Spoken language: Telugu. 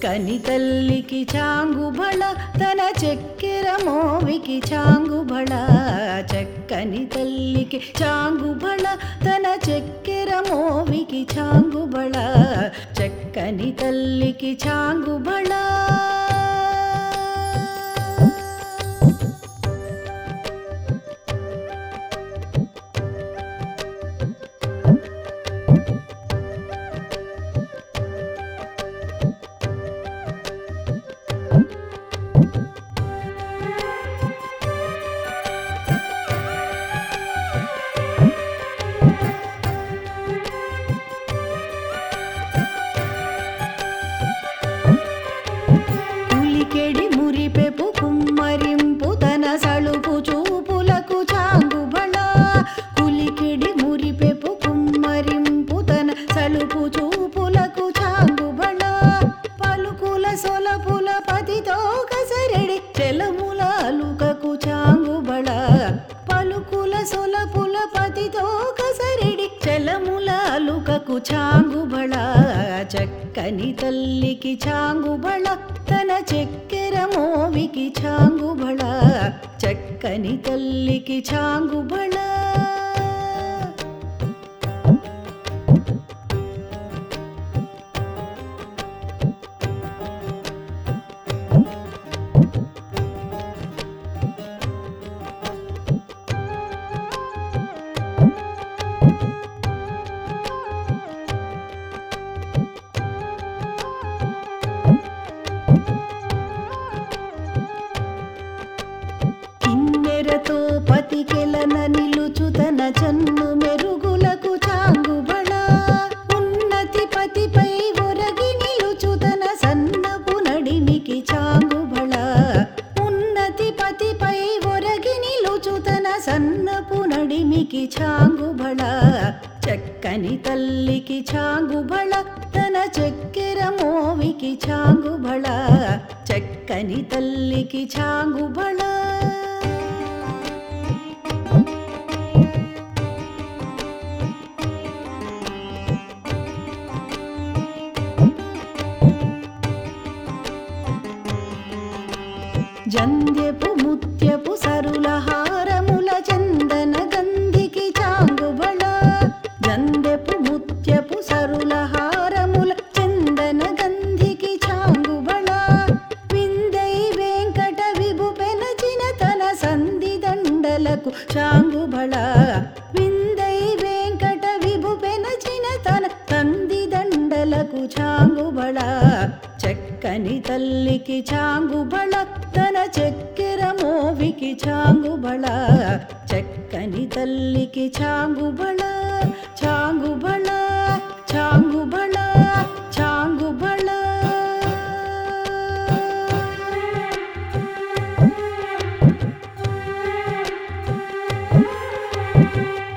చెక్కని తల్లికి చాంగుబళ తన చక్కెర మోవికి చాంగుబళ చెక్కని తల్లికి చాంగుబళ తన చక్కెర మోవికి చాంగుబళ చెక్కని తల్లికి చాంగుబళ పులికెడి మురిపెపు కుమ్మరింపు తన సళుపు చూపులకు చాంగుబళ పులికెడి మురిపెపు కుమ్మరింపు తన సళుపు చూపులకు చాంగుబళ పలుకుల సొలపుల పతితో కసరెడి చెలముల అలుకకు చాంగుబళ పలుకుల సొలపుల పతితో కసరెడి చెలముల అలుకకు చాంగుబళ చక్కని తల్లికి చాంగుబళ తన చక్కెర మోవికి చాంగుబళ చక్కని తల్లికి చాంగుబళ కిన్నెరతో పతికెలన నిలుచు తన జన్ను మెరుగులకు చాంగుబళ ఉన్నతి పతిపై ఒరగి నిలుచు తన సన్నపు నడిమికి చాంగుబళ ఉన్నతి పతిపై ఒరగి నిలుచు తన సన్నపు నడిమికి చాంగుబళ చక్కని తల్లికి చాంగుబళ తన చక్కెర మోవికి చాంగుబళ చక్కని తల్లికి చాంగుబళ జంధ్యపు ముత్యపు సరుల హారముల చందన గంధికి చాంగుబళ జంధ్యపు ముత్యపు సరుల హారముల చందన గంధికి చాంగుబళ విందై వెంకట విభు పెనచిన తన సంధి దండలకు చాంగుబళ విందై వెంకట విభు పెనచిన తన సంధి దండలకు చాంగుబళ చక్కని తల్లికి చాంగుబళ తన చక్కెర మోవికి చాంగుబళ చక్కని తల్లికి చాంగుబళ చాంగుబళ